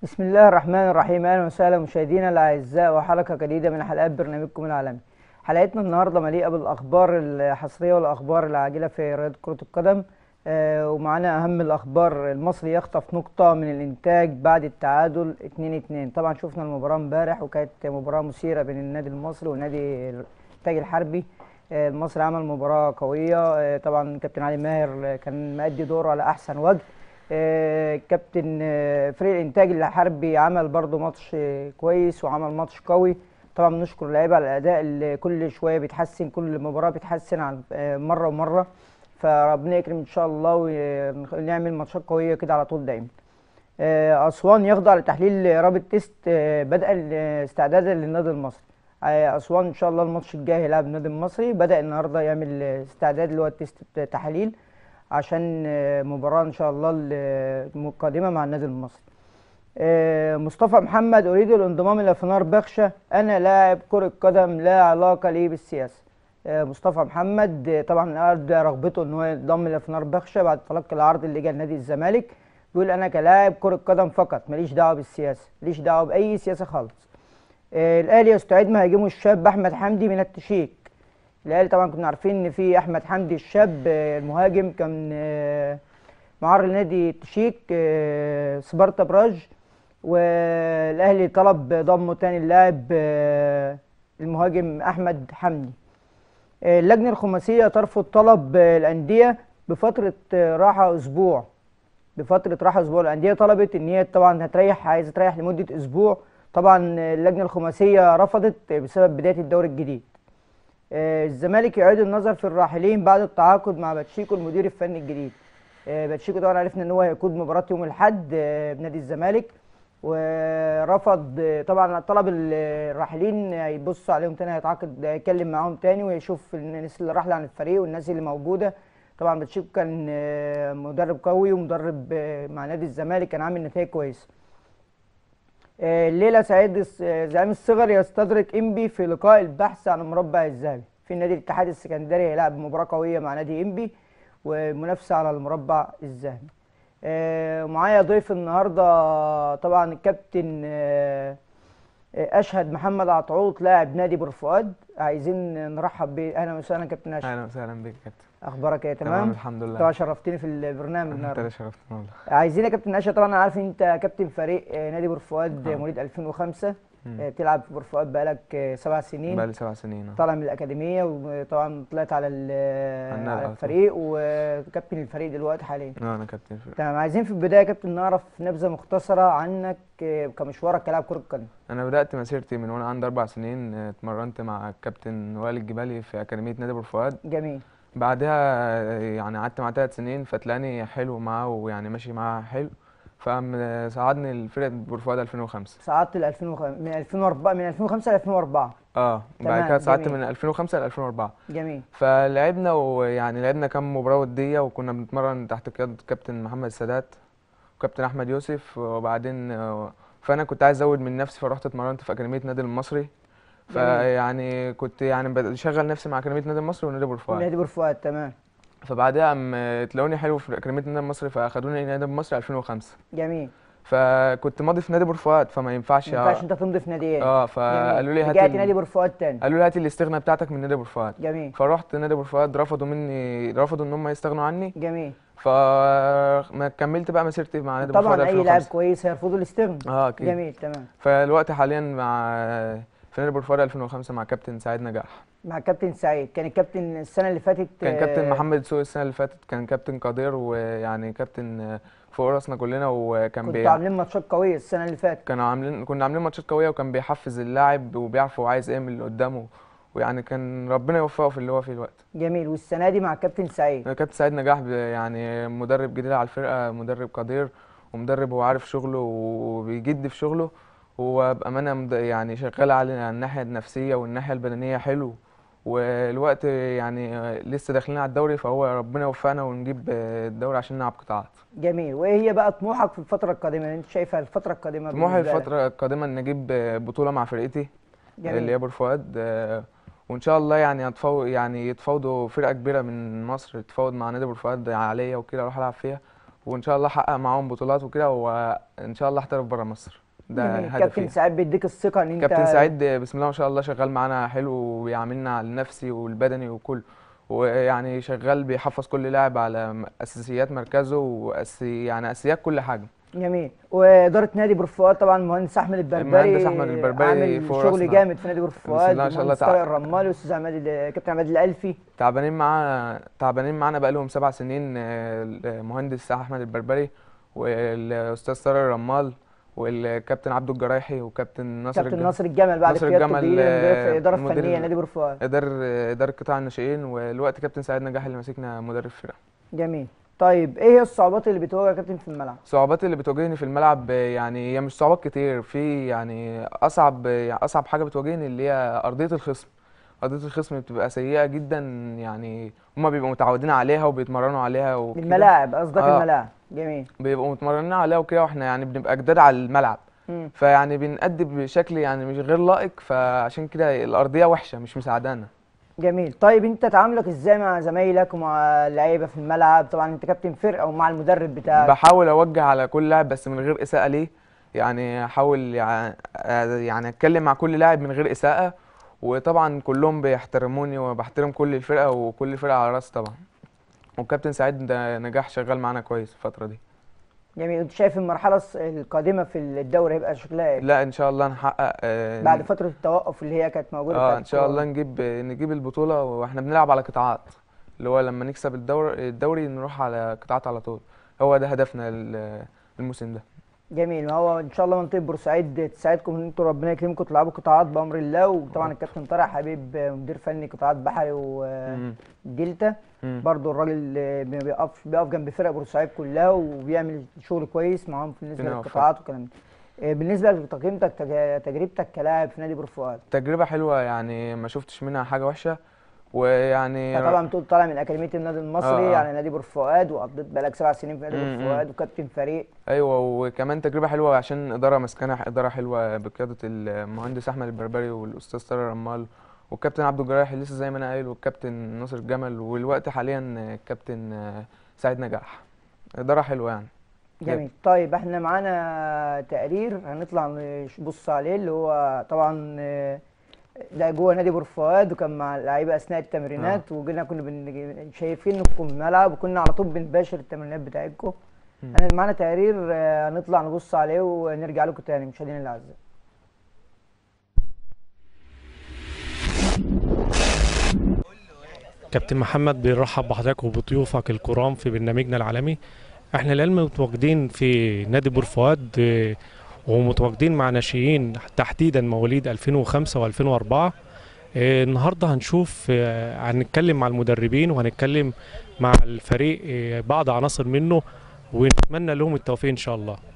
بسم الله الرحمن الرحيم اهلا وسهلا مشاهدينا الاعزاء وحلقه جديده من حلقات برنامجكم العالمي حلقتنا النهارده مليئه بالاخبار الحصريه والاخبار العاجله في رياضه كره القدم آه ومعانا اهم الاخبار المصري يخطف نقطه من الانتاج بعد التعادل 2-2 طبعا شفنا المباراه امبارح وكانت مباراه مثيره بين النادي المصري والنادي الانتاج الحربي آه المصري عمل مباراه قويه آه طبعا كابتن علي ماهر كان مادي دوره على احسن وجه آه، كابتن آه، فريق الانتاج الحربي عمل برضو ماتش آه، كويس وعمل ماتش قوي طبعا بنشكر اللعيبه على الاداء اللي كل شويه بيتحسن كل مباراه بيتحسن عن آه، مره ومره فربنا يكرم ان شاء الله ونعمل ماتشات قويه كده على طول دايما آه، اسوان يخضع لتحليل رابط تيست آه، بدءا استعدادا للنادي المصري آه، اسوان ان شاء الله الماتش الجاي هيلعب النادي المصري بدا النهارده يعمل آه، استعداد اللي هو التيست تحاليل عشان آه، مباراة إن شاء الله القادمة مع النادي المصري. آه، مصطفى محمد أريد الانضمام إلى فنار بخشة أنا لاعب كرة قدم لا علاقة لي بالسياسة. آه، مصطفى محمد آه، طبعا أبدى رغبته إن هو ينضم إلى فنار بخشة بعد تلقي العرض اللي جه لنادي الزمالك. بيقول أنا كلاعب كرة قدم فقط ماليش دعوة بالسياسة، ماليش دعوة بأي سياسة خالص. آه، الأهلي يستعيد مهاجمه الشاب أحمد حمدي من التشيك. الاهلي طبعا كنا عارفين ان في احمد حمدي الشاب آه، المهاجم كان آه، معار لنادي التشيك آه، سبارتا براج والاهلي طلب ضمه تاني اللاعب آه، المهاجم احمد حمدي آه، اللجنه الخماسيه ترفض طلب آه، الانديه بفتره آه، راحه اسبوع بفتره راحه اسبوع الانديه طلبت ان هي طبعا هتريح عايزه تريح لمده اسبوع طبعا آه، اللجنه الخماسيه رفضت بسبب بدايه الدوري الجديد آه، الزمالك يعيد النظر في الراحلين بعد التعاقد مع باتشيكو المدير الفني الجديد آه، باتشيكو طبعا عرفنا ان هو هيقود مباراه يوم الاحد آه، بنادي الزمالك ورفض آه، طبعا طلب ال- الراحلين هيبص عليهم تاني هيتعاقد هيتكلم معاهم تاني ويشوف الناس اللي راحله عن الفريق والناس اللي موجوده طبعا باتشيكو كان آه، مدرب قوي ومدرب آه، مع نادي الزمالك كان عامل نتائج كويسه آه، الليله سعيد الس- آه، زعيم الصغر يستدرك انبي في لقاء البحث عن المربع الذهبي في نادي الاتحاد السكندري هيلعب مباراه قويه مع نادي انبي ومنافسه على المربع الذهبي آه، معايا ضيف النهارده طبعا الكابتن آه، آه، اشهد محمد عطعوط لاعب نادي بور فؤاد عايزين نرحب بيه اهلا وسهلا كابتن اشهد اهلا وسهلا بك يا كابتن اخبارك ايه تمام تمام الحمد لله طبعا شرفتني في البرنامج انت النهارده اللي شرفتنا والله عايزين يا كابتن اشا طبعا انا عارف ان انت كابتن فريق آه، نادي بور فؤاد آه، آه. مواليد 2005 مم. آه، بتلعب في بور فؤاد بقالك آه، سبع سنين بقالي سبع سنين أهو. طالع من الاكاديميه وطبعا طلعت على ال- على النادي على على طول. الفريق وكابتن الفريق دلوقتي حاليا اه انا كابتن فريق. تمام عايزين في البدايه يا كابتن نعرف نبذه مختصره عنك آه، كمشوارك كلاعب كره قدم انا بدات مسيرتي من وانا عندي اربع سنين آه، اتمرنت مع الكابتن وائل الجبالي في اكاديميه نادي بور فؤاد جميل بعدها آه، يعني قعدت مع ثلاث سنين فتلاقاني حلو معاه ويعني ماشي معاه حلو فقام آه، صعدني لفرقه بور فؤاد 2005 صعدت ل 2005 من 2004 من 2005 ل 2004 اه تمام، بعد كده صعدت جميل. من 2005 ل 2004 جميل فلعبنا ويعني لعبنا كام مباراة ودية وكنا بنتمرن تحت قيادة كابتن محمد السادات وكابتن أحمد يوسف وبعدين آه، فأنا كنت عايز أزود من نفسي فرحت اتمرنت في أكاديمية نادي المصري فيعني كنت يعني بشغل نفسي مع أكاديمية نادي المصري ونادي بور فؤاد نادي بور فؤاد تمام فبعدها قام آه، تلاقوني حلو في أكاديمية نادي المصري فأخدوني نادي المصري 2005 جميل فكنت ماضي في نادي بور فؤاد فما ينفعش ما ينفعش انت تمضي في ناديين اه فقالوا لي رجعت هات نادي ال- بور فؤاد تاني قالوا لي هات الاستغنى بتاعتك من نادي بور فؤاد جميل فرحت نادي بور فؤاد رفضوا مني رفضوا ان هم يستغنوا عني جميل فما كملت بقى مسيرتي مع نادي بور فؤاد طبعا اي لاعب 2005 كويس هيرفضوا الاستغنى اه اكيد جميل تمام فالوقت حاليا مع في نادي بور فؤاد 2005 مع كابتن سعيد نجاح مع كابتن سعيد كان الكابتن السنه اللي فاتت كان آه، كابتن محمد سوق السنه اللي فاتت كان كابتن قدير ويعني كابتن فوق راسنا كلنا وكان كنتوا بي... عاملين ماتشات قويه السنه اللي فاتت كانوا عاملين كنا عاملين ماتشات قويه وكان بيحفز اللاعب وبيعرف هو عايز ايه من اللي قدامه ويعني كان ربنا يوفقه في اللي هو فيه الوقت جميل والسنه دي مع كابتن سعيد كابتن سعيد نجاح ب- يعني مدرب جديد على الفرقة مدرب قدير ومدرب هو عارف شغله وبيجد في شغله هو بأمانة مد- يعني شغال على على الناحية النفسية والناحية البدنية حلو والوقت يعني لسه داخلين على الدوري فهو ربنا يوفقنا ونجيب الدوري عشان نلعب قطاعات جميل وايه هي بقى طموحك في الفتره القادمه انت شايفها الفتره القادمه طموحي بالنسبة لك؟ الفترة القادمة إن أجيب بطولة مع فرقتي اللي جميل هي بور فؤاد آه، وإن شاء الله يعني هتفاوض يعني يتفاوضوا فرقة كبيرة من مصر تتفاوض مع نادي بور فؤاد عالية وكده أروح ألعب فيها وان شاء الله احقق معاهم بطولات وكده وان شاء الله احترف بره مصر ده جميل. هدفي كابتن سعيد بيديك الثقه ان انت كابتن سعيد بسم الله ما شاء الله شغال معانا حلو وبيعاملنا على النفسي والبدني وكله ويعني شغال بيحفظ كل لاعب على م- اساسيات مركزه وأسي يعني اساسيات كل حاجه جميل واداره نادي بورفؤاد طبعا المهندس احمد البربري المهندس أحمد البربري عامل فوق شغل راسنا. جامد في نادي بسم بورفؤاد الله ما شاء الله المهندس تع- طارق الرمالي والاستاذ عماد ال- كابتن عماد الالفي تعبانين معانا تعبانين معانا بقالهم سبع سنين آه، المهندس احمد البربري والاستاذ طارق الرمال والكابتن عبده الجرايحي وكابتن ناصر كابتن الج- ناصر الجمل بعد ناصر قيادته الجمل، دي مدير آه، الاداره مدير الفنيه ال- نادي بورفؤاد اداره اداره قطاع الناشئين والوقت كابتن سعيد نجاح اللي ماسكنا مدرب فرقه جميل طيب ايه هي الصعوبات اللي بتواجه يا كابتن في الملعب الصعوبات اللي بتواجهني في الملعب آه، يعني هي مش صعوبات كتير في يعني اصعب يعني اصعب حاجه بتواجهني اللي هي ارضيه الخصم ارضيه الخصم بتبقى سيئه جدا يعني هما بيبقوا متعودين عليها وبيتمرنوا عليها وكده الملاعب قصدك آه. الملاعب جميل بيبقوا متمرنين عليها وكده واحنا يعني بنبقى جداد على الملعب مم. فيعني بنأدي بشكل يعني مش غير لائق فعشان كده الأرضية وحشة مش مساعدانا جميل طيب انت تعاملك ازاي مع زمايلك ومع اللعيبه في الملعب طبعا انت كابتن فرقه ومع المدرب بتاعك بحاول أوجه على كل لاعب بس من غير إساءة ليه يعني أحاول يع- يعني أتكلم مع كل لاعب من غير إساءة وطبعا كلهم بيحترموني وبحترم كل الفرقة وكل فرقة على راسي طبعا والكابتن سعيد ده نجاح شغال معانا كويس الفترة دي جميل انت شايف المرحله الص- القادمه في الدوري هيبقى شكلها ايه لا إن شاء الله نحقق آه، بعد فتره التوقف اللي هي كانت موجوده اه بتاعت ان شاء الله الكورونا. نجيب نجيب البطوله واحنا بنلعب على قطاعات اللي هو لما نكسب الدوري الدوري نروح على قطاعات على طول هو ده هدفنا ال- الموسم ده جميل ما هو ان شاء الله منطقه بورسعيد تساعدكم ان انتوا ربنا يكرمكم تلعبوا قطاعات بامر الله وطبعا الكابتن طارق حبيب مدير فني قطاعات بحري مم. ودلتا مم. برضو الراجل آه، بيقف بيقف جنب فرق بورسعيد كلها وبيعمل شغل كويس معاهم بالنسبه ربنا يوفقه. للقطاعات والكلام ده آه، بالنسبه لتقييمتك تج- تجربتك كلاعب في نادي بورفؤاد تجربه حلوه يعني ما شفتش منها حاجه وحشه ويعني انت طبعا بتقول طالع من اكاديميه النادي المصري آه، آه. يعني نادي بورفؤاد وقضيت بقالك سبع سنين في نادي مم، مم. بورفؤاد وكابتن فريق ايوه وكمان تجربه حلوه عشان اداره مسكنه اداره حلوه بقياده المهندس احمد البربري والاستاذ طارق رمال والكابتن عبد الجراح لسه زي ما انا قايل والكابتن ناصر الجمل والوقت حاليا الكابتن سعيد نجاح اداره حلوه يعني جميل طيب احنا معانا تقرير هنطلع نبص عليه اللي هو طبعا آه، ده جوه نادي بورفؤاد وكان مع اللعيبه اثناء التمرينات وجينا كنا بن- شايفينكم في الملعب وكنا على طول بنباشر التمرينات بتاعتكم مم. انا معانا تقرير آه، هنطلع نبص عليه ونرجع لكم تاني مشاهدينا الاعزاء كابتن محمد بيرحب بحضرتك وبضيوفك الكرام في برنامجنا العالمي احنا العلم متواجدين في نادي بورفؤاد اه، ومتواجدين مع ناشئين تحديدا مواليد 2005 و2004 اه، النهارده هنشوف اه، هنتكلم مع المدربين وهنتكلم مع الفريق اه، بعض عناصر منه ونتمنى لهم التوفيق ان شاء الله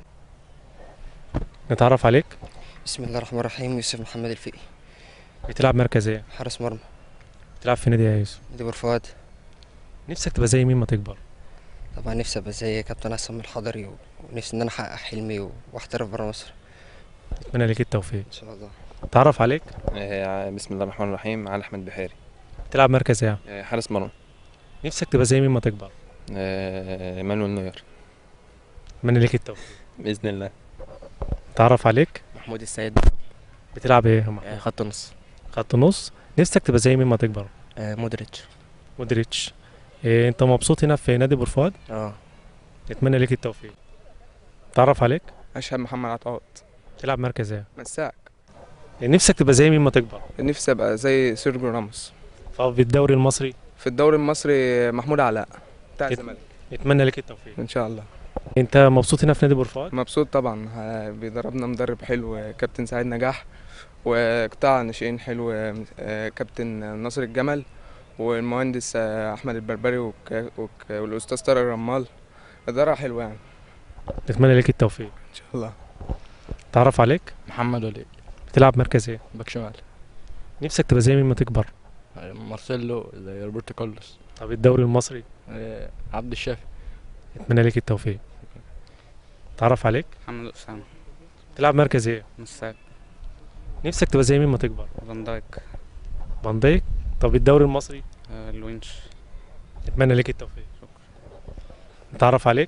نتعرف عليك بسم الله الرحمن الرحيم يوسف محمد الفقي بتلعب مركز ايه حارس مرمى بتلعب في نادي ايه يا يوسف نادي بورفؤاد نفسك تبقى زي مين ما تكبر طبعا نفسي ابقى زي كابتن حسن الحضري و- ونفسي ان انا احقق حلمي و- واحترف برا مصر اتمنى لك التوفيق ان شاء الله تعرف عليك آه، بسم الله الرحمن الرحيم علي احمد بحيري بتلعب مركز ايه آه، حارس مرمى نفسك تبقى زي مين ما تكبر آه، مانويل نوير اتمنى لك التوفيق باذن الله تعرف عليك محمود السيد بتلعب ايه يا محمود؟ آه، خط نص خط نص نفسك تبقى زي مين ما تكبر آه، مودريتش مودريتش إيه انت مبسوط هنا في نادي بورفؤاد اه اتمنى لك التوفيق تعرف عليك اشهد محمد عطاء تلعب مركز ايه مساك نفسك تبقى زي مين ما تكبر نفسي ابقى زي سيرجيو راموس ففي الدوري المصري في الدوري المصري محمود علاء بتاع ات- الزمالك اتمنى لك التوفيق ان شاء الله انت مبسوط هنا في نادي بورفؤاد مبسوط طبعا ها- بيدربنا مدرب حلو كابتن سعيد نجاح وقطاع ناشئين حلو آه، كابتن ناصر الجمل والمهندس آه، احمد البربري وك- وك- والاستاذ طارق الرمال اداره حلوه يعني اتمنى لك التوفيق ان شاء الله تعرف عليك محمد وليد بتلعب مركز ايه باك شمال نفسك تبقى زي مين ما تكبر مارسيلو زي روبرتو كارلوس طب الدوري المصري آه، عبد الشافي اتمنى لك التوفيق تعرف عليك محمد أسامة تلعب مركز ايه مساك نفسك تبقى زي مين ما تكبر فان دايك فان دايك طب الدوري المصري آه، الونش اتمنى لك التوفيق تعرف عليك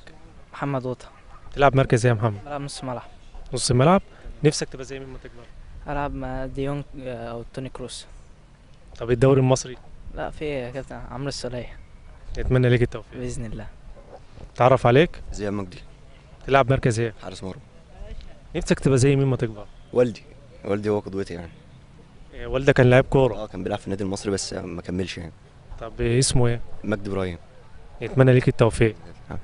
محمد وطا تلعب مركز ايه يا محمد بلعب نص ملعب نص ملعب نفسك تبقى زي مين ما تكبر ألعب مع ديونج أو توني كروس طب الدوري المصري لا في يا كابتن عمرو السولية نتمنى ليك التوفيق بإذن الله تعرف عليك زي مجدي تلعب مركز ايه حارس مرمى نفسك تبقى زي مين ما تكبر والدي والدي هو قدوتي يعني إيه، والدك كان لاعب كوره اه كان بيلعب في النادي المصري بس ما كملش يعني طب إيه اسمه ايه مجدي ابراهيم نتمنى ليك التوفيق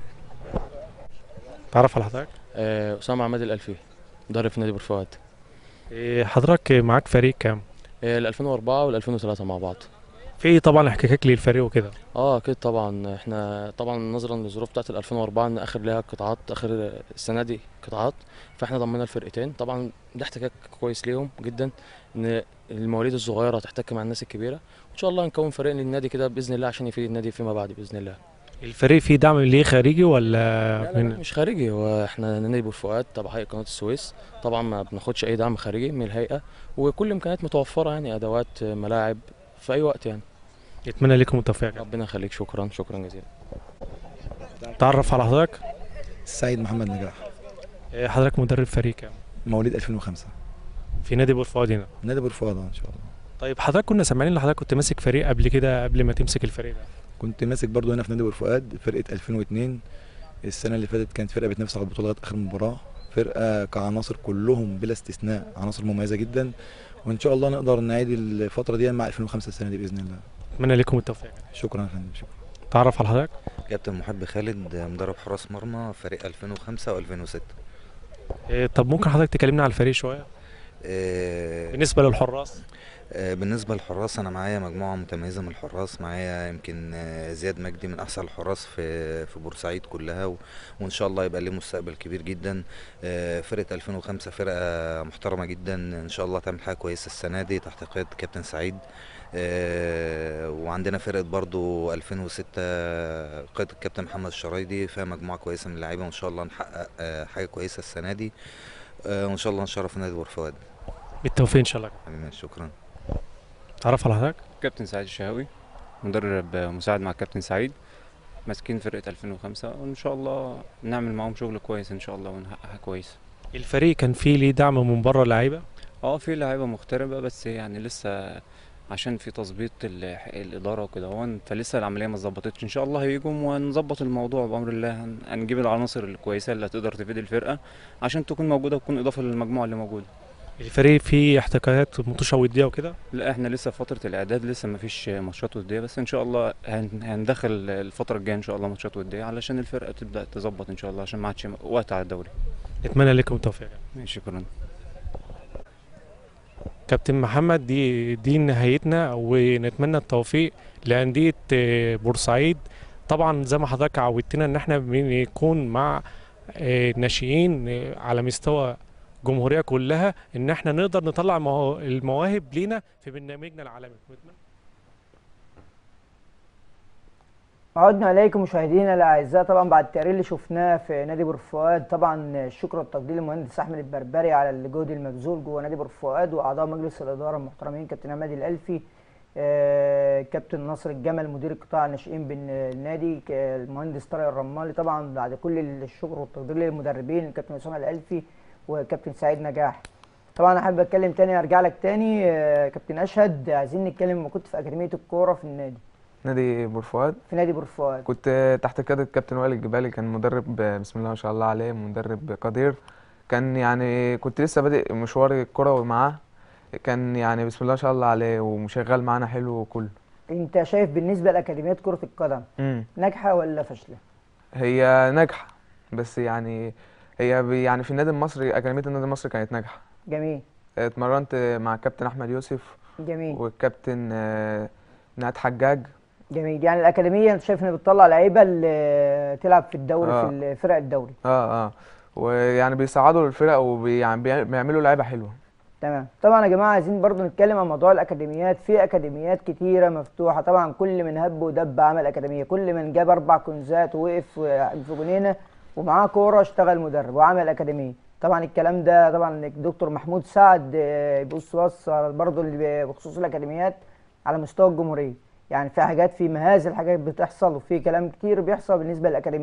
تعرف على حضرتك آه، أسامة عماد الألفي مدرب في نادي بورفؤاد إيه، حضرتك معاك فريق كام ال 2004 وال 2003 مع بعض في طبعا احتكاك للفريق وكده اه اكيد طبعا احنا طبعا نظرا للظروف بتاعت ال 2004 ان اخر ليها قطاعات اخر السنه دي قطاعات فاحنا ضمنا الفرقتين طبعا ده احتكاك كويس ليهم جدا ان المواليد الصغيره هتحتك مع الناس الكبيره وان شاء الله هنكون فريق للنادي كده باذن الله عشان يفيد النادي فيما بعد باذن الله الفريق فيه دعم ليه خارجي ولا لا لا من لا مش خارجي هو احنا نادي بورفؤاد تبع هيئه قناه السويس طبعا ما بناخدش اي دعم خارجي من الهيئه وكل الامكانيات متوفره يعني ادوات ملاعب في اي وقت يعني نتمنى لكم التوفيق ربنا يخليك شكرا شكرا جزيلا تعرف على حضرتك سعيد محمد نجاح إيه، حضرتك مدرب فريق كام مواليد 2005 في نادي بورفؤاد هنا نادي بورفؤاد آه، ان شاء الله طيب حضرتك كنا سامعين ان حضرتك كنت ماسك فريق قبل كده قبل ما تمسك الفريق ده كنت ماسك برضو هنا في نادي بورفؤاد فرقه 2002 السنه اللي فاتت كانت فرقه بتنافس على البطوله لغايه اخر مباراه فرقه كعناصر كلهم بلا استثناء عناصر مميزه جدا وان شاء الله نقدر نعيد الفتره دي مع 2005 السنه دي باذن الله اتمنى لكم التوفيق شكرا يا فندم شكرا تعرف على حضرتك كابتن محب خالد مدرب حراس مرمى فريق 2005 و2006 إيه، طب ممكن حضرتك تكلمنا على الفريق شويه بالنسبه للحراس آه، بالنسبة للحراس أنا معايا مجموعة متميزة من الحراس معايا يمكن آه، زياد مجدي من أحسن الحراس في في بورسعيد كلها و- وإن شاء الله يبقى ليه مستقبل كبير جدا آه، فرقة 2005 فرقة محترمة جدا إن شاء الله تعمل حاجة كويسة السنة دي تحت قيادة كابتن سعيد آه، وعندنا فرقة برضو 2006 قيادة الكابتن محمد الشرايدي فيها مجموعة كويسة من اللعيبة وإن شاء الله نحقق آه، حاجة كويسة السنة دي آه، وإن شاء الله نشرف نادي بورفؤاد بالتوفيق ان شاء الله حبيبي شكرا تعرف على حضرتك كابتن سعيد الشهاوي مدرب مساعد مع الكابتن سعيد ماسكين فرقة 2005 وإن شاء الله نعمل معاهم شغل كويس إن شاء الله ونحققها كويس الفريق كان فيه ليه دعم من بره اللعيبه اه في لعيبة مغتربة بس يعني لسه عشان في تظبيط ال- الإدارة وكده هون فلسه العملية ما اتظبطتش إن شاء الله هيجوا ونظبط الموضوع بأمر الله هن- هنجيب العناصر الكويسة اللي هتقدر تفيد الفرقة عشان تكون موجودة وتكون إضافة للمجموعة اللي موجودة الفريق فيه احتكاكات مطوشه وديه وكده لا احنا لسه في فترة الإعداد لسه ما فيش ماتشات ودية بس إن شاء الله هن- هندخل الفترة الجاية إن شاء الله ماتشات ودية علشان الفرقة تبدأ تظبط إن شاء الله عشان ما عادش وقت على الدوري نتمنى لكم التوفيق ماشي شكرا كابتن محمد دي دي نهايتنا ونتمنى التوفيق لأندية آه، بورسعيد طبعا زي ما حضرتك عودتنا ان احنا بنكون مع آه، ناشئين آه، على مستوى الجمهورية كلها ان احنا نقدر نطلع موا- المواهب لينا في برنامجنا العالمي عدنا اليكم مشاهدينا الاعزاء طبعا بعد التقرير اللي شفناه في نادي بورفؤاد طبعا الشكر والتقدير للمهندس احمد البربري على الجهد المبذول جوه نادي بورفؤاد واعضاء مجلس الاداره المحترمين كابتن عماد الالفي آه، كابتن ناصر الجمل مدير قطاع الناشئين بالنادي ك- المهندس طارق الرمالي طبعا بعد كل الشكر والتقدير للمدربين الكابتن اسامه الالفي وكابتن سعيد نجاح طبعا انا حابب اتكلم تاني ارجع لك تاني آه، كابتن اشهد عايزين نتكلم لما كنت في اكاديميه الكوره في النادي نادي بورفؤاد في نادي بورفؤاد كنت تحت قيادة كابتن وائل الجبالي كان مدرب بسم الله ما شاء الله عليه مدرب قدير كان يعني كنت لسه بادئ مشواري الكروي معاه كان يعني بسم الله ما شاء الله عليه ومشغل معانا حلو وكله انت شايف بالنسبه لاكاديميات كره القدم مم. ناجحه ولا فاشله هي ناجحة بس يعني هي ب- يعني في النادي المصري أكاديمية النادي المصري كانت ناجحة جميل اتمرنت مع الكابتن أحمد يوسف جميل والكابتن آه، نهاد حجاج جميل يعني الاكاديميه انت شايف ان بتطلع لعيبه اللي تلعب في الدوري آه. في الفرق الدوري اه اه ويعني بيصعدوا الفرق وبيعملوا لعيبة حلوة تمام طبعا يا جماعه عايزين برضو نتكلم عن موضوع الاكاديميات في اكاديميات كتيره مفتوحه طبعا كل من هب ودب عمل اكاديميه كل من جاب اربع كنزات ووقف في جنينه ومعاه كوره اشتغل مدرب وعمل اكاديميه طبعا الكلام ده طبعا الدكتور محمود سعد آه، بيبص بص على برضو اللي بخصوص الاكاديميات على مستوى الجمهوريه يعني في حاجات في مهازل حاجات بتحصل وفي كلام كتير بيحصل بالنسبه للاكاديميات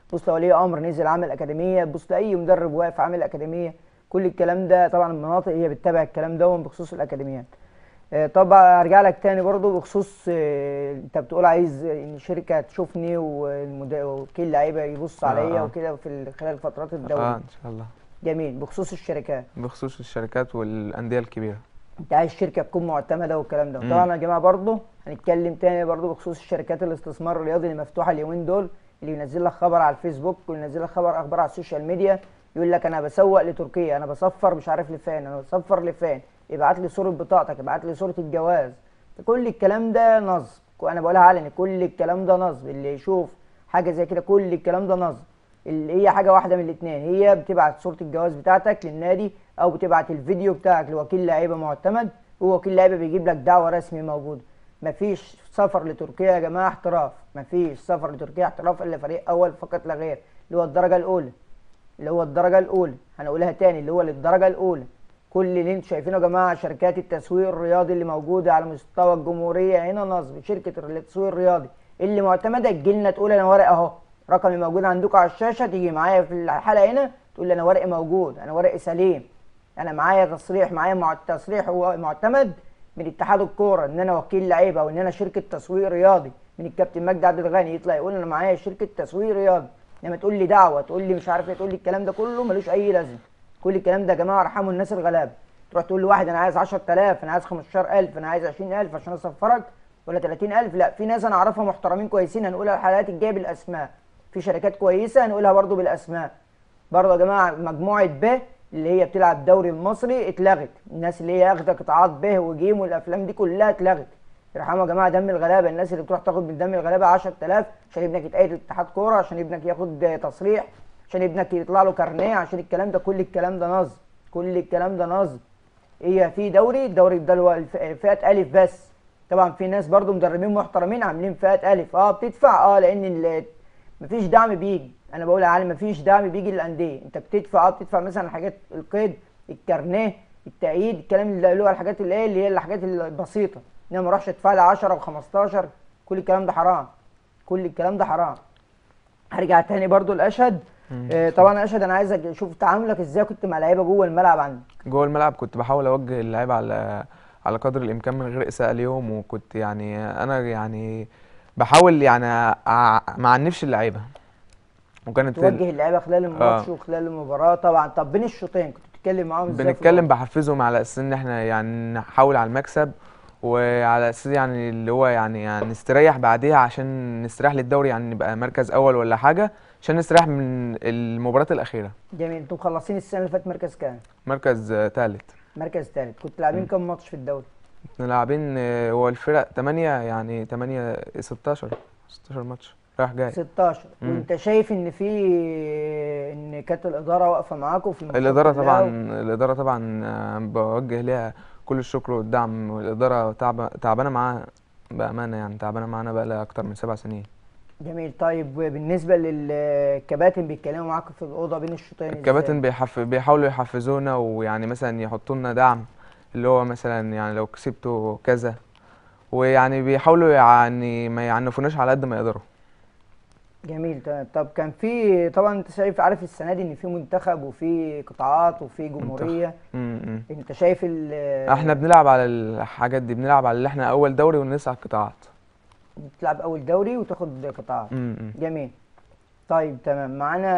بص لولي امر نزل عامل اكاديميه بص لاي مدرب واقف عامل اكاديميه كل الكلام ده طبعا المناطق هي بتتابع الكلام ده بخصوص الاكاديميات آه، طبعا ارجع لك تاني برضو بخصوص آه، انت بتقول عايز ان شركه تشوفني والمد- وكيل لعيبه يبص آه، عليا آه. وكده في ال- خلال فترات اه الدوري ان شاء الله جميل بخصوص الشركات بخصوص الشركات والانديه الكبيره انت عايز شركه تكون معتمده والكلام ده مم. طبعا يا جماعه برضه هنتكلم تاني برضه بخصوص الشركات الاستثمار الرياضي اللي مفتوحه اليومين دول اللي ينزل لك خبر على الفيسبوك وينزل لك خبر اخبار على السوشيال ميديا يقول لك انا بسوق لتركيا انا بسفر مش عارف لفين انا بسفر لفين ابعت لي صوره بطاقتك ابعت لي صوره الجواز كل الكلام ده نصب انا بقولها علني كل الكلام ده نصب اللي يشوف حاجه زي كده كل الكلام ده نصب اللي هي حاجه واحده من الاثنين هي بتبعت صوره الجواز بتاعتك للنادي او بتبعت الفيديو بتاعك لوكيل لعيبه معتمد هو وكيل لعيبه بيجيب لك دعوه رسمي موجوده مفيش سفر لتركيا يا جماعه احتراف مفيش سفر لتركيا احتراف الا فريق اول فقط لا غير اللي هو الدرجه الاولى اللي هو الدرجه الاولى هنقولها تاني اللي هو للدرجه الاولى كل اللي انتوا شايفينه يا جماعه شركات التسويق الرياضي اللي موجوده على مستوى الجمهوريه هنا نصب شركه التسويق الرياضي اللي معتمده تجي لنا تقول انا ورق اهو رقمي موجود عندكم على الشاشه تيجي معايا في الحلقه هنا تقول لي انا ورقي موجود انا ورقي سليم انا معايا تصريح معايا مع تصريح هو معتمد من اتحاد الكوره ان انا وكيل لعيبه او ان انا شركه تسويق رياضي من الكابتن مجدي عبد الغني يطلع يقول انا معايا شركه تسويق رياضي انما تقول لي دعوه تقول لي مش عارف ايه تقول لي الكلام ده كله ملوش اي لازمه كل الكلام ده يا جماعه ارحموا الناس الغلابه تروح تقول لواحد انا عايز 10000 انا عايز 15000 انا عايز 20000 عشان اسفرك ولا 30000 لا في ناس انا اعرفها محترمين كويسين هنقولها الحلقات الجايه بالاسماء في شركات كويسه هنقولها برضو بالاسماء برضه يا جماعه مجموعه ب اللي هي بتلعب الدوري المصري اتلغت الناس اللي هي واخده قطاعات ب وجيم والافلام دي كلها اتلغت يرحموا يا جماعه دم الغلابه الناس اللي بتروح تاخد من دم الغلابه 10000 عشان ابنك يتقيد اتحاد كوره عشان ابنك ياخد تصريح عشان ابنك يطلع له كارنيه عشان الكلام ده كل الكلام ده نصب كل الكلام ده نصب هي في دوري الدوري ده اللي هو الف- فئه الف بس طبعا في ناس برضو مدربين محترمين عاملين فئه الف اه بتدفع اه لان ال- مفيش دعم بيجي انا بقول يا علي مفيش دعم بيجي للانديه انت بتدفع اه بتدفع مثلا حاجات القيد الكارنيه التأييد الكلام اللي هو الحاجات اللي ايه اللي هي الحاجات البسيطه انما ما اروحش ادفع لي 10 و15 كل الكلام ده حرام كل الكلام ده حرام هرجع تاني برضو الاشهد آه طبعا اشهد انا عايز اشوف تعاملك ازاي كنت مع لعيبه جوه الملعب عندك جوه الملعب كنت بحاول اوجه اللعيبه على على قدر الامكان من غير اساءه ليهم وكنت يعني انا يعني بحاول يعني أع- ما عنفش اللعيبه وكانت توجه اللعيبه خلال الماتش آه. وخلال المباراه طبعا طب بين الشوطين كنت بتتكلم معاهم ازاي في بنتكلم الماتش؟ بحفزهم على اساس ان احنا يعني نحاول على المكسب وعلى اساس يعني اللي هو يعني, يعني نستريح بعديها عشان نستريح للدوري يعني نبقى مركز اول ولا حاجه عشان نستريح من المباراه الاخيره جميل انتوا مخلصين السنه اللي فاتت مركز كام؟ مركز ثالث مركز ثالث كنت لاعبين كام ماتش في الدوري؟ احنا لاعبين آه، هو الفرق 8 يعني 8 16 16 ماتش رايح جاي 16 مم. وانت شايف ان في ان كانت الاداره واقفه معاكم في الماتشات الإدارة كلها طبعا و- الإدارة طبعا آه، بوجه ليها كل الشكر والدعم والإدارة تعب تعبانة معانا بأمانة يعني تعبانة معانا بقى لها أكتر من سبع سنين جميل طيب بالنسبه للكباتن بيتكلموا معاكم في الاوضه بين الشوطين ازاي؟ الكباتن بيحف... بيحاولوا يحفزونا ويعني مثلا يحطوا لنا دعم اللي هو مثلا يعني لو كسبتوا كذا ويعني بيحاولوا يعني ما يعنفوناش على قد ما يقدروا جميل تمام طب كان في طبعا انت شايف عارف السنه دي ان في منتخب وفي قطاعات وفي جمهوريه م- م. انت شايف ال احنا بنلعب على الحاجات دي بنلعب على اللي احنا أول دوري ونسعى القطاعات بتلعب اول دوري وتاخد قطاعات م- م. جميل طيب تمام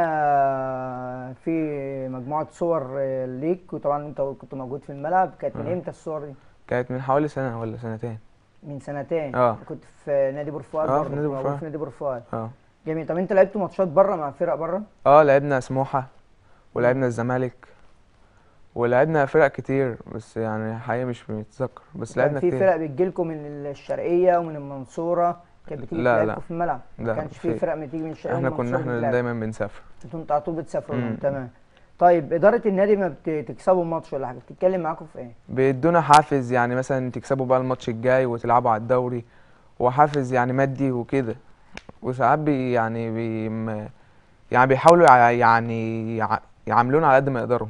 معانا في مجموعه صور آه، ليك وطبعا انت كنت موجود في الملعب كانت من آه. امتى الصور دي كانت من حوالي سنة ولا سنتين من سنتين اه. كنت في نادي بور فؤاد اه، برضه في نادي بور موجود فؤاد. في نادي بور فؤاد اه جميل طب انت لعبت ماتشات بره مع فرق بره اه لعبنا سموحة ولعبنا الزمالك ولعبنا فرق كتير بس يعني حقيقة مش متذكر بس كان لعبنا في كتير فرق بتجيلكم من الشرقيه ومن المنصوره كانت بتيجي لا، تلعبكم لا. في الملعب ما لا، كانش في في- فرق بتيجي من الشرقيه احنا ومن كنا المنصوره احنا بتلعب. دايما بنسافر انتوا انتوا على طول بتسافروا لهم مم. تمام طيب اداره النادي ما بتكسبوا ماتش ولا حاجه بتتكلم معاكم في ايه بيدونا حافز يعني مثلا تكسبوا بقى الماتش الجاي وتلعبوا على الدوري وحافز يعني مادي وكده وساعات بي يعني بي م- يعني بيحاولوا يع- يعني يع- يعاملونا على قد ما يقدروا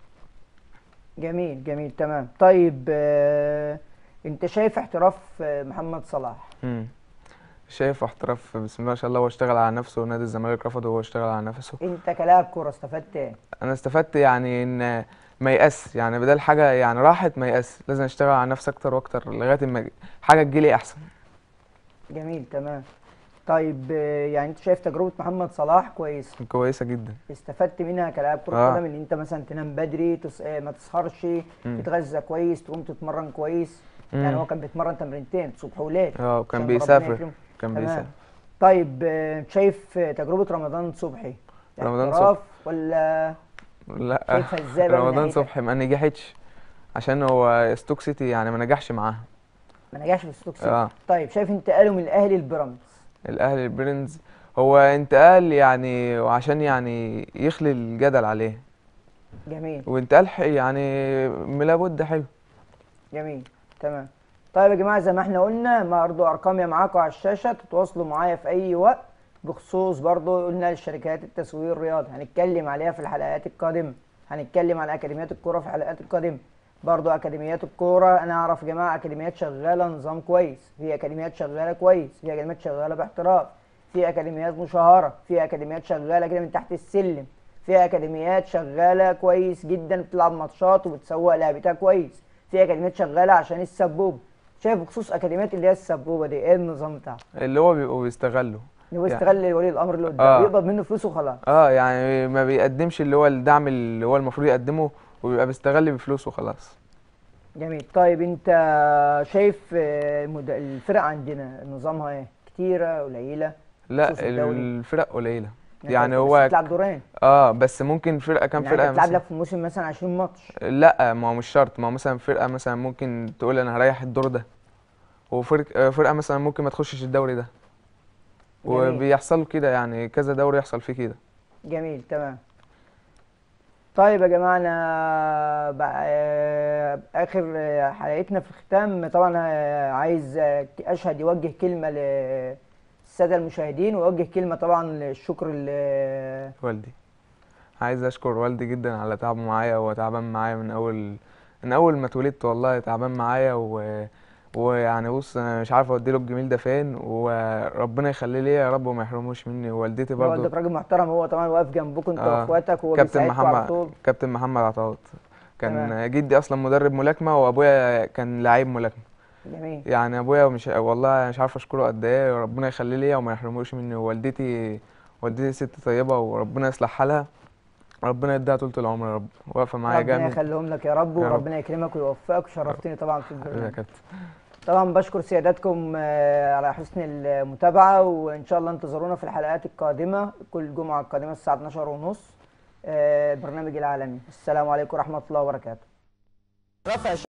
جميل جميل تمام طيب آه انت شايف احتراف آه، محمد صلاح مم. شايف احتراف بسم الله ما شاء الله هو اشتغل على نفسه ونادي الزمالك رفضه وهو اشتغل على نفسه انت كلاعب كوره استفدت ايه انا استفدت يعني ان ما يأس يعني بدل حاجه يعني راحت ما يأس لازم اشتغل على نفسي اكتر واكتر لغايه ما حاجه تجيلي احسن جميل تمام طيب آه، يعني انت شايف تجربه محمد صلاح كويس كويسه جدا استفدت منها كلاعب كره آه. قدم ان انت مثلا تنام بدري تس... آه، ما تسهرش مم. تتغذى كويس تقوم تتمرن كويس يعني مم. هو كان بيتمرن تمرينتين صبح وليل اه وكان عشان ربنا بيسافر يكرمه. كان تمام. بيسافر طيب آه، شايف آه، تجربه رمضان صبحي رمضان احتراف ولا لا شايفها ازاي بقى من رمضان ناحيتك؟ صبحي ما نجحتش عشان هو ستوك سيتي يعني ما نجحش معاها ما نجحش في ستوك سيتي اه طيب شايف انتقاله من الاهلي لبيراميدز الاهلي البرنز هو انتقال يعني وعشان يعني يخلي الجدل عليه جميل وانتقال ح- يعني من لابد حلو جميل تمام طيب يا جماعه زي ما احنا قلنا برضه ارقامي معاكم على الشاشه تتواصلوا معايا في اي وقت بخصوص برضه قلنا الشركات التسويق الرياضي هنتكلم عليها في الحلقات القادمه هنتكلم عن اكاديميات الكوره في الحلقات القادمه برضه اكاديميات الكوره انا اعرف يا جماعه اكاديميات شغاله نظام كويس في اكاديميات شغاله كويس في اكاديميات شغاله باحتراف في اكاديميات مشهره في اكاديميات شغاله كده من تحت السلم في اكاديميات شغاله كويس جدا بتلعب ماتشات وبتسوق لعبتها كويس في اكاديميات شغاله عشان السبوبه شايف بخصوص اكاديميات اللي هي السبوبه دي ايه النظام بتاعها اللي هو بيبقوا بيستغلوا ان هو يعني- يستغل ولي الامر اللي قدامه آه. يقبض منه فلوس وخلاص اه يعني ما بيقدمش اللي هو الدعم اللي هو المفروض يقدمه وبيبقى بيستغل بفلوسه خلاص جميل طيب انت شايف آه، المد- الفرق عندنا نظامها ايه كتيره قليله لا خصوص الدوري. الفرق قليله يعني يعني بس هو بتلعب دورين اه بس ممكن فرقه كام يعني فرقه انت بتلعب مثلا لك في الموسم مثلا 20 ماتش لا ما هو مش شرط ما هو مثلا فرقه مثلا ممكن تقول انا هريح الدور ده وفرقه فرقه مثلا ممكن ما تخشش الدوري ده جميل. وبيحصل كده يعني كذا دوري يحصل فيه كده جميل تمام طيب يا جماعة أنا بقى آه، آخر آه، حلقتنا في الختام طبعا آه، عايز آه، أشهد يوجه كلمة للسادة المشاهدين ويوجه كلمة طبعا للشكر ل والدي عايز اشكر والدي جدا على تعبه معايا هو تعبان معايا من اول من اول ما اتولدت والله تعبان معايا و... ويعني بص انا مش عارف اوديله الجميل ده فين وربنا يخليه ليا يا رب وما يحرموش مني ووالدتي برضو والدك راجل محترم هو طبعا واقف جنبكم انت آه، واخواتك وهو كابتن بيساعدكم على محمد طول كابتن محمد عطاوط كان تمام. جدي اصلا مدرب ملاكمه وابويا كان لعيب ملاكمه جميل يعني ابويا مش والله مش عارف اشكره قد ايه وربنا يخليه ليا وما يحرموش مني ووالدتي والدتي ست طيبه وربنا يصلح حالها ربنا يديها طول العمر يا رب واقفه معايا ربنا جامد يخليهم لك يا رب يا رب. وربنا يكرمك ويوفقك وشرفتني طبعا في حبيبي يا البرنامج كابتن طبعا بشكر سيادتكم آه، على حسن المتابعة وإن شاء الله انتظرونا في الحلقات القادمة كل جمعة القادمة الساعة 12 ونص برنامج العالمي السلام عليكم ورحمة الله وبركاته رفع